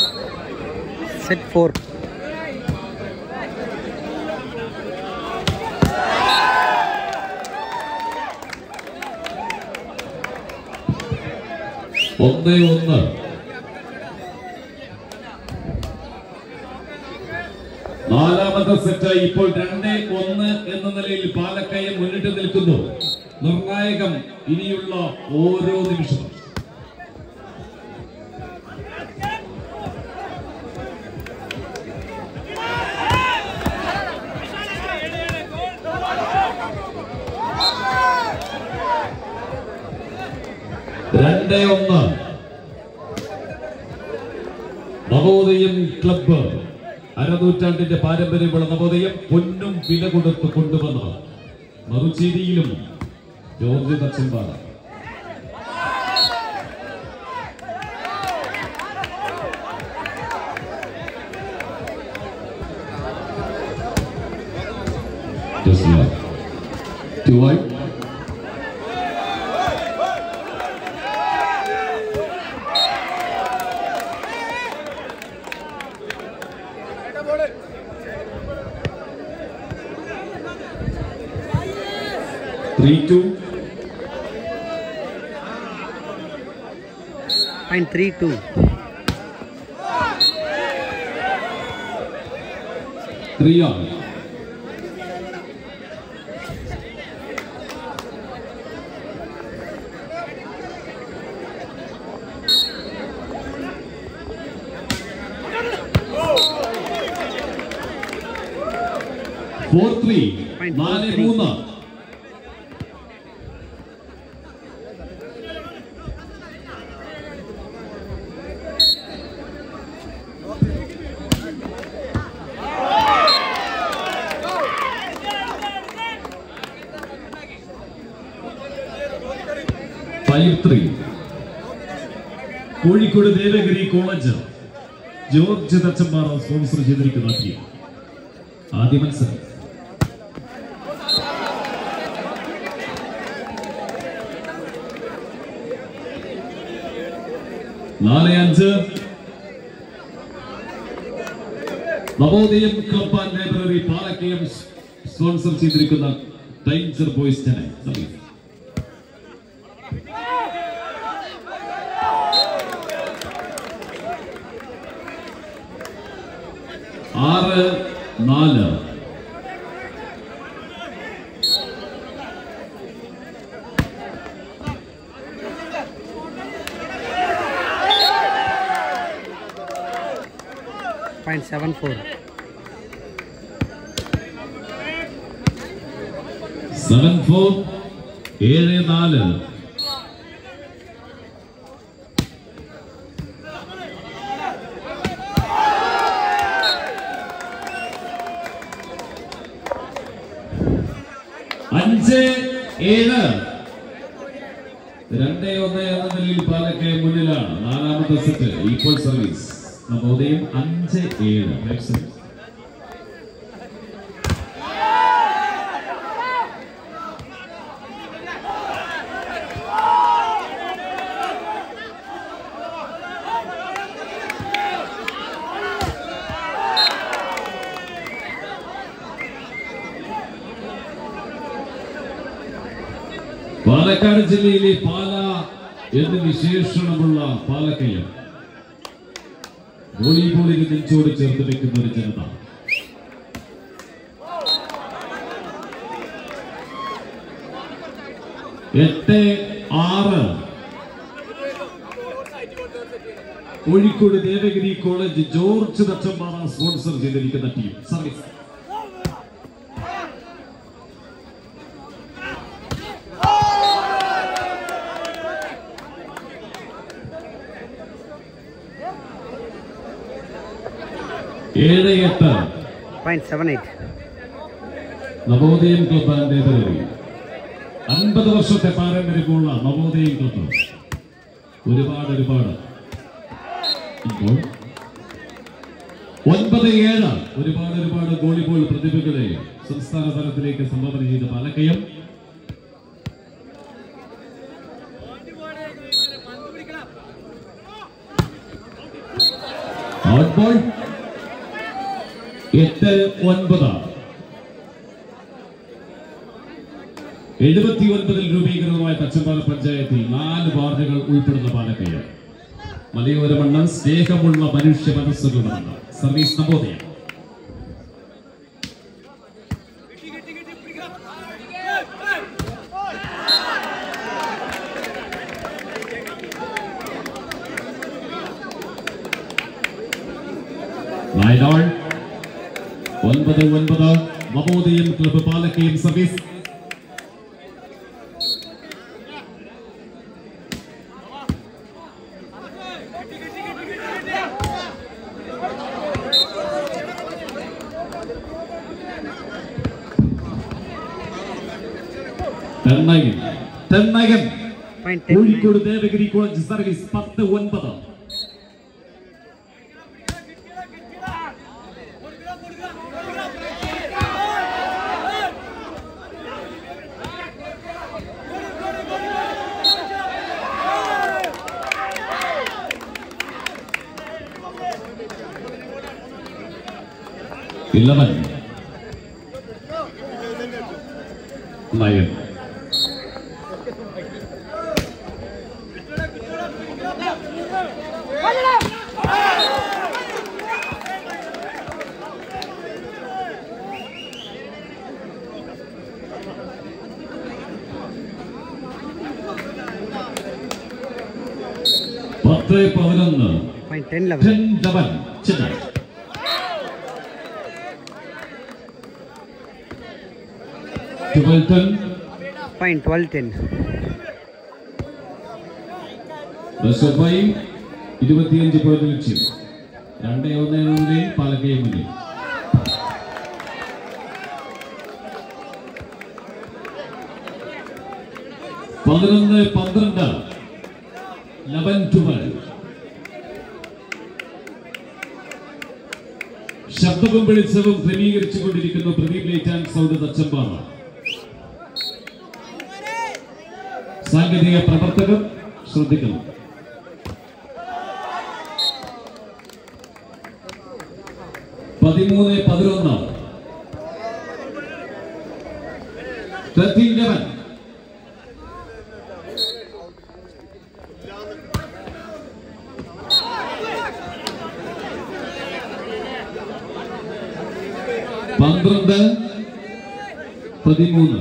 Set four ഒന്ന് ഒന്ന് നാലാമത്തെ സെറ്റ് ഇപ്പോൾ രണ്ട് ഒന്ന് എന്ന നിലയിൽ പാലക്കയം മുന്നിട്ട് നിൽക്കുന്നു നിർണായകം ഇനിയുള്ള ഓരോ നിമിഷവും രണ്ട് ഒന്ന് നവോദയം ക്ലബ്ബ് അരനൂറ്റാണ്ടിന്റെ പാരമ്പര്യമുള്ള നവോദയം പൊന്നും വില കൊടുത്ത് കൊണ്ടുവന്ന മറുചേരിയിലും George Thachampara Just love. Two wide. Three two. Point three two Three on. Four three. Point four നാല് three. മൂന്ന് five three Kozhikode Devagiri college George Thachampara sponsor ചെയ്തിരിക്കുന്ന ടീം ആദ്യ മത്സരം നാല് അഞ്ച് Navodayam club and library Palakkayam sponsor ചെയ്തിരിക്കുന്ന ഡേഞ്ചർ ബോയ്സ് ചെന്നൈ സർവീസ് ആറ് നാല് point seven four seven four ഏഴ് നാല് അഞ്ച് ഏഴ് രണ്ട് ഒന്ന് എന്ന നിലയിൽ പാലക്കയം മുന്നിലാണ് നാലാമത്തെ സെറ്റ് ഈക്വൽ സർവീസ് നവോദയം അഞ്ച് ഏഴ് നെക്സ്റ്റ് സർവീസ് പാലക്കാട് ജില്ലയിലെ പാല എന്ന് വിശേഷണമുള്ള പാലക്കയം വോളിബോളിന് നെഞ്ചോട് ചേർത്ത് വെക്കുന്ന ഒരു ജനത എട്ട് ആറ് Kozhikode Devagiri college George Thachampara sponsor ചെയ്തിരിക്കുന്ന ടീം സർവീസ് ഏഴ് എട്ട് point seven eight Navodayam club and library അൻപത് വർഷത്തെ പാരമ്പര്യമുള്ള നവോദയം ക്ലബ് ഒരുപാട് ഒരുപാട് ഇപ്പോൾ ഒൻപത് ഏഴ് ഒരുപാട് ഒരുപാട് വോളിബോൾ പ്രതിഭകളെ സംസ്ഥാന തലത്തിലേക്ക് സംഭാവന ചെയ്ത പാലക്കയം ഔട്ട് ബോൾ എട്ട് ഒൻപത് എഴുപത്തി ഒൻപതിൽ രൂപീകൃതമായ തച്ചമ്പാറ പഞ്ചായത്തിൽ നാല് വാർഡുകൾ ഉൾപ്പെടുന്ന പാലക്കയ മലയോര മണ്ണ് സ്നേഹമുള്ള മനുഷ്യ മനസ്സുകളുടെ മണ്ണ് സർവീസ് നവോദയം നായനാൾ ഒൻപത് ഒൻപത് നവോദയം ക്ലബ്ബ് പാലക്കയം സർവീസ് തെന്നകൻ തെന്നകൻ Point 10. Kozhikode Devagiri college service പത്ത് ഒൻപത് ഇലവൻ നയൻ പത്ത് പതിനൊന്ന് Point 10 11. Ten eleven Chennai twelve ten Point 12 10. ബസ് ഫൈവ് ഇരുപത്തിയഞ്ച് പോയിന്റ് ലക്ഷ്യം രണ്ട് ഒന്ന് എന്ന നിലയിൽ പാലക്കയം മുന്നിൽ പതിനൊന്ന് പന്ത്രണ്ട് ലെവൻ ട്വൽവ് ശബ്ദവും വെളിച്ചവും ക്രമീകരിച്ചുകൊണ്ടിരിക്കുന്നു Pradeep light and sound Thachampara സാങ്കേതിക പ്രവർത്തകർ ശ്രദ്ധിക്കണം പതിമൂന്ന് പതിനൊന്ന് തേർട്ടീൻ ലെവൻ പന്ത്രണ്ട് പതിമൂന്ന്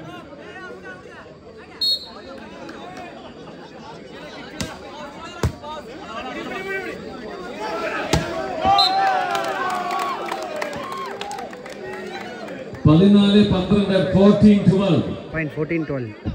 പതിനാല് പന്ത്രണ്ട് fourteen twelve Point 14 12.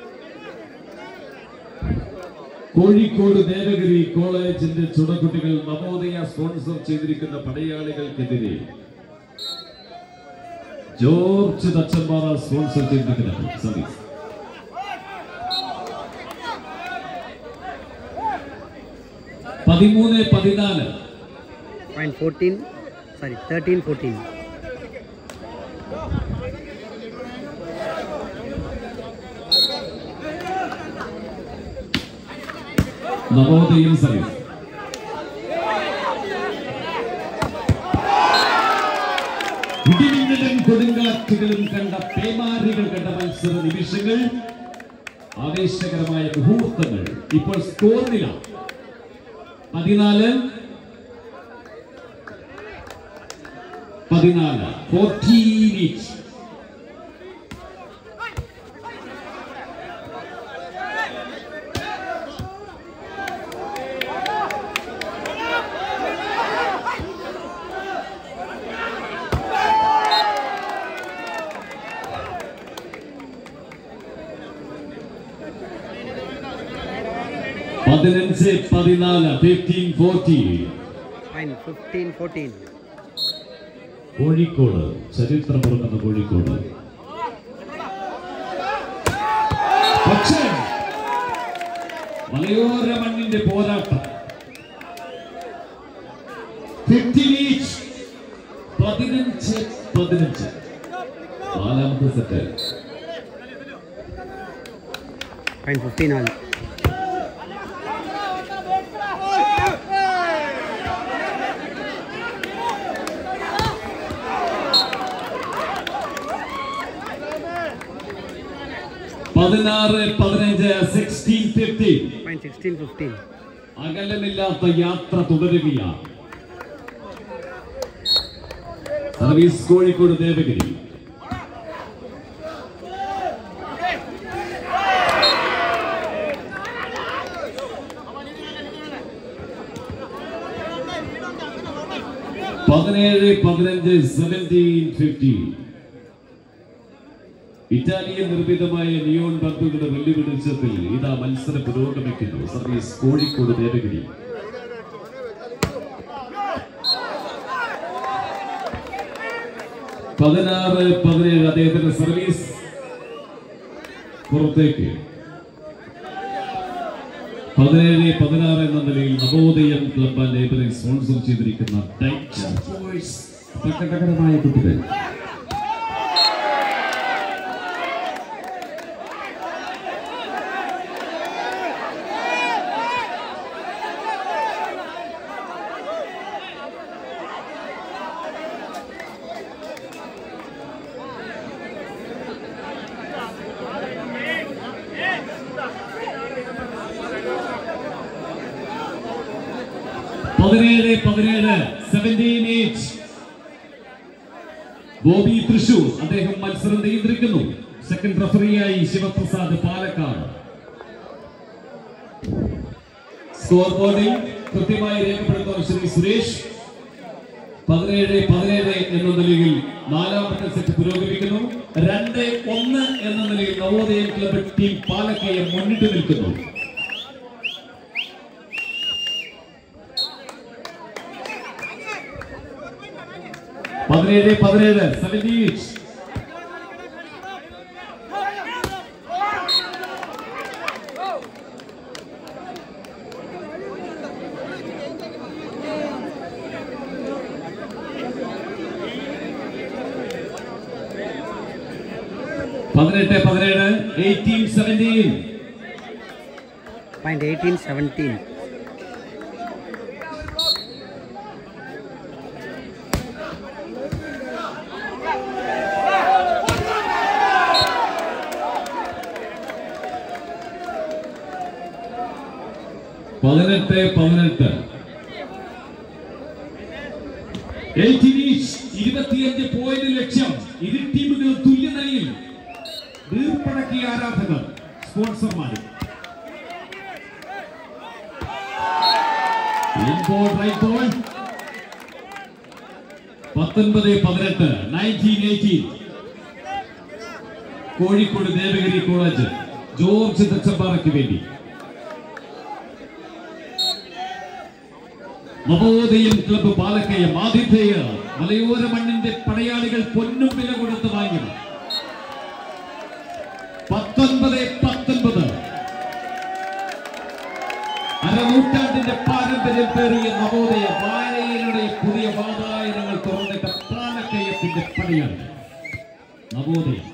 Kozhikode Devagiri കോളേജിന്റെ ചുടക്കുട്ടികൾ നവോദയ സ്പോൺസർ ചെയ്തിരിക്കുന്ന പടയാളികൾക്കെതിരെ ജോർജ് തച്ചമ്പാറ സ്പോൺസർ ചെയ്തിരിക്കുന്ന സർവീസ് പതിമൂന്ന് പതിനാല് Point 14. Sorry, 13 14. നവോദയം സർവീസ് ഇടിമിന്നലും കൊടുങ്കാറ്റുകളും കണ്ട പേമാരികൾ കണ്ട മത്സര നിമിഷങ്ങൾ ആവേശകരമായ മുഹൂർത്തങ്ങൾ ഇപ്പോൾ സ്കോർ നില പതിനാല് പതിനാല് ഫോർട്ടീൻ ഈച്ച് പതിനഞ്ച് പതിനാല് ഫിഫ്റ്റീൻ ഫോർട്ടീൻ Point 15 14. കോഴിക്കോട് ചരിത്രമുറങ്ങുന്ന കോഴിക്കോട് പക്ഷേ മലയോര മണ്ണിന്റെ പോരാട്ടം ഫിഫ്റ്റീൻ ഈച്ച് പതിനഞ്ച് പതിനഞ്ച് നാലാമത്തെ സെറ്റ് Point 15 all. പതിനാറ് പതിനഞ്ച് സിക്സ്റ്റീൻ ഫിഫ്റ്റീൻ Point 16 15. അകലമില്ലാത്ത യാത്ര തുടരുകയാണ് സർവീസ് കോഴിക്കോട് ദേവഗിരി പതിനേഴ് പതിനഞ്ച് സെവൻറ്റീൻ ഫിഫ്റ്റീൻ ഇറ്റാലിയൻ നിർമ്മിതമായ നിയോൺ പന്തുകളുടെ വെല്ലുവിളിച്ചത്തിൽ ഇതാ മത്സരം പുരോഗമിക്കുന്നു സർവീസ് കോഴിക്കോട് ദേവഗിരി പതിനാറ് പതിനേഴ് അദ്ദേഹത്തിന്റെ സർവീസ് പുറത്തേക്ക് പതിനേഴ് പതിനാറ് എന്ന നിലയിൽ Navodayam club and library sponsor ചെയ്തിരിക്കുന്ന ഡൈറ്റർ ബോയ്സ് പ്രകടകരമായ കുട്ടികൾ പതിനേഴ് പതിനേഴ് സെവൻറ്റീൻ എയ്റ്റ് ബോബി തൃശൂർ അദ്ദേഹം മത്സരം നിയന്ത്രിക്കുന്നു സെക്കൻഡ് റഫറിയായി ശിവപ്രസാദ് പാലക്കാട് സ്കോർ ബോർഡിൽ കൃത്യമായി രേഖപ്പെടുത്തുന്ന ശ്രീ സുരേഷ് പതിനേഴ് പതിനേഴ് എന്ന നിലയിൽ നാലാമത്തെ സെറ്റ് പുരോഗമിക്കുന്നു രണ്ട് ഒന്ന് എന്ന നിലയിൽ നവോദയം ക്ലബ് ടീം പാലക്കയം മുന്നിട്ട് നിൽക്കുന്നു പതിനേഴ് പതിനേഴ് സെവൻറ്റി പതിനെട്ട് പതിനേഴ് എയ്റ്റീൻ സെവൻറ്റീൻ Point 18 17. പതിനെട്ട് പതിനെട്ട് എയ്റ്റീൻ ഈച്ച് ഇരുപത്തിയഞ്ച് പോയിന്റ് ലക്ഷ്യം ഇരു ടീമുകൾ തുല്യ നിലയിൽ വീർപ്പടക്കിയ ആരാധകർ സ്പോൺസർമാരും ഇൻബോൾ റൈറ്റ് ബോൾ പത്തൊൻപത് പതിനെട്ട് nineteen eighteen Kozhikode Devagiri college George തച്ചമ്പാറയ്ക്ക് വേണ്ടി നവോദയം ക്ലബ്ബ് പാലക്കയം ആതിഥേയ മലയോര മണ്ണിന്റെ പടയാളികൾ പൊന്നും വില കൊടുത്ത് വാങ്ങി പത്തൊൻപത് പത്തൊൻപത് അരനൂറ്റാണ്ടിന്റെ പാരമ്പര്യം പേറിയ നവോദയ വായനയുടെ പുതിയ വാതായനങ്ങൾ തുറന്നിട്ട പാലക്കയത്തിന്റെ പടയാളി നവോദയം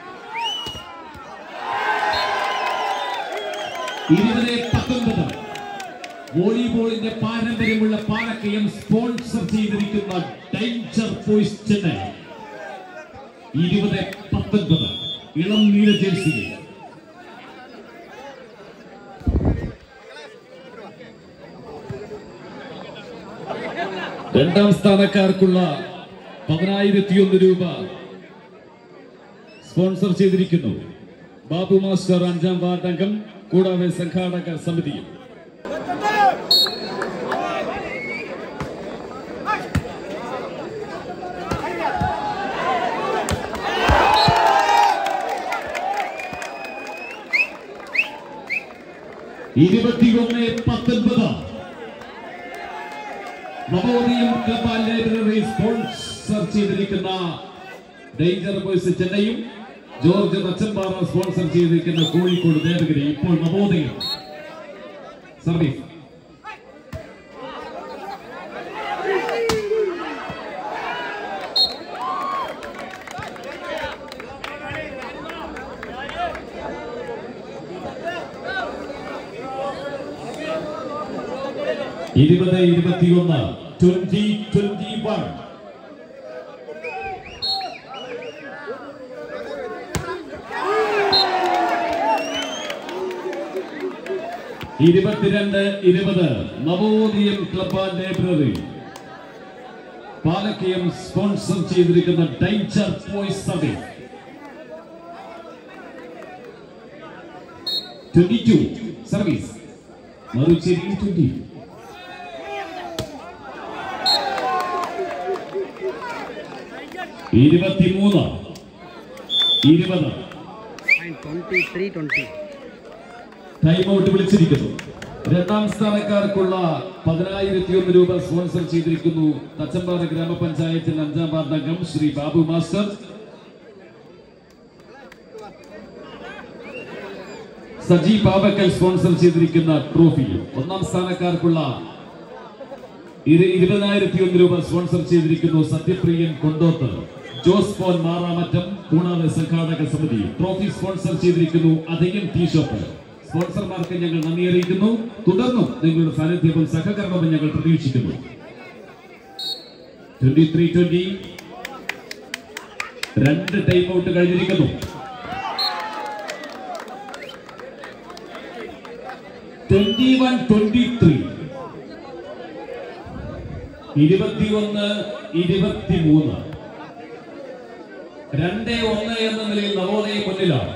ഇരുപത് പത്തൊൻപത് വോളിബോളിന്റെ പാരമ്പര്യമുള്ള പാലക്കയം സ്പോൺസർ ചെയ്തിരിക്കുന്ന ഡേഞ്ചർ ബോയ്സ് ചെന്നൈ ഇരുപത് പത്തൊൻപത് ഇളം നീല ജേഴ്സിയിൽ രണ്ടാം സ്ഥാനക്കാർക്കുള്ള പതിനായിരത്തി ഒന്ന് രൂപ സ്പോൺസർ ചെയ്തിരിക്കുന്നു ബാബു മാസ്റ്റർ അഞ്ചാം വാർഡ് അംഗം കൂടാതെ സംഘാടക സമിതിയും ഇരുപത്തിയൊന്ന് പത്തൊൻപത് Navodayam club and library sponsor ചെയ്തിരിക്കുന്ന ഡേഞ്ചർ ബോയ്സ് ചെന്നൈയും ജോർജ് നച്ചമ്പാറ സ്പോൺസർ ചെയ്തിരിക്കുന്ന കോഴിക്കോട് ദേവഗിരി ഇപ്പോൾ നവോദയം സർവീസ് ഇരുപത് ഇരുപത്തിയൊന്ന് ട്വന്റി ട്വന്റി വൺ ഇരുപത്തിരണ്ട് ഇരുപത് Navodayam club and library Palakkayam sponsor ചെയ്തിരിക്കുന്ന danger boys service twenty two service മറുചേരി ട്വന്റി ഇരുപത്തിമൂന്ന് ഇരുപത് twenty three twenty time out വിളിച്ചിരിക്കുന്നു രണ്ടാം സ്ഥാനക്കാർക്കുള്ള പതിനായിരത്തി ഒന്ന് രൂപ സ്പോൺസർ ചെയ്തിരിക്കുന്നു തച്ചമ്പാറ ഗ്രാമപഞ്ചായത്തിൽ അഞ്ചാം വാർഡംഗം ശ്രീ ബാബു മാസ്റ്റർ സജി പാവക്കൽ സ്പോൺസർ ചെയ്തിരിക്കുന്ന ട്രോഫിയും ഒന്നാം സ്ഥാനക്കാർക്കുള്ള ഇരു- ഇരുപതിനായിരത്തി ഒന്ന് രൂപ സ്പോൺസർ ചെയ്തിരിക്കുന്നു സത്യപ്രിയൻ കൊണ്ടോത്ത് ജോസ് പോൻ മാറാമറ്റം കൂടാതെ സംഘാടക സമിതി ട്രോഫി സ്പോൺസർ ചെയ്തിരിക്കുന്നു അധികം ടീ ഷോപ്പ് സ്പോൺസർമാർക്ക് ഞങ്ങൾ നന്ദി അറിയിക്കുന്നു തുടർന്നും നിങ്ങളുടെ സാന്നിധ്യവും സഹകരണവും ഞങ്ങൾ പ്രതീക്ഷിക്കുന്നു ട്വന്റി ത്രീ ട്വന്റി രണ്ട് ടൈം ഔട്ട് കഴിഞ്ഞിരിക്കുന്നു ട്വന്റി വൺ ട്വന്റി ത്രീ ഇരുപത്തിയൊന്ന് ഇരുപത്തിമൂന്ന് രണ്ട് ഒന്ന് എന്ന നിലയിൽ നവോദയ മുന്നിലാണ്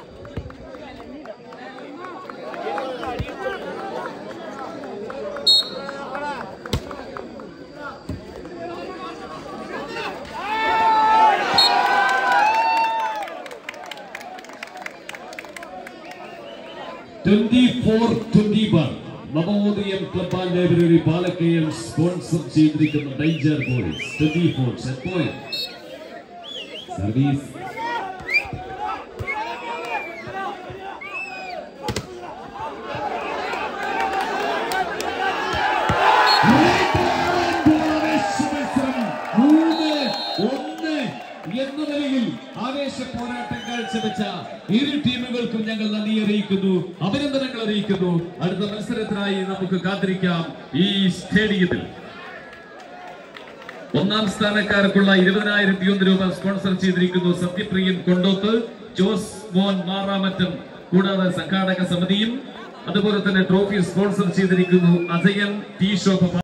twenty four twenty one Navodayam club and library Palakkayam sponsor ചെയ്തിരിക്കുന്ന danger boys twenty four set point service മൂന്ന് ഒന്ന് എന്ന നിലയിൽ ആവേശ പോരാട്ടം കാഴ്ചവെച്ച ഇരു ടീമുകൾക്കും ഞങ്ങൾ നന്ദി അറിയിക്കുന്നു അഭിനന്ദനങ്ങൾ അറിയിക്കുന്നു അടുത്ത മത്സരത്തിനായി നമുക്ക് കാത്തിരിക്കാം ഈ സ്റ്റേഡിയത്തിൽ ഒന്നാം സ്ഥാനക്കാർക്കുള്ള ഇരുപതിനായിരത്തി ഒന്ന് രൂപ സ്പോൺസർ ചെയ്തിരിക്കുന്നു സത്യപ്രിയൻ കൊണ്ടോത്ത് ജോസ് മോൻ മാറാമറ്റം കൂടാതെ സംഘാടക സമിതിയും അതുപോലെ തന്നെ ട്രോഫി സ്പോൺസർ ചെയ്തിരിക്കുന്നു അജയൻ ടീ ഷോപ്പ്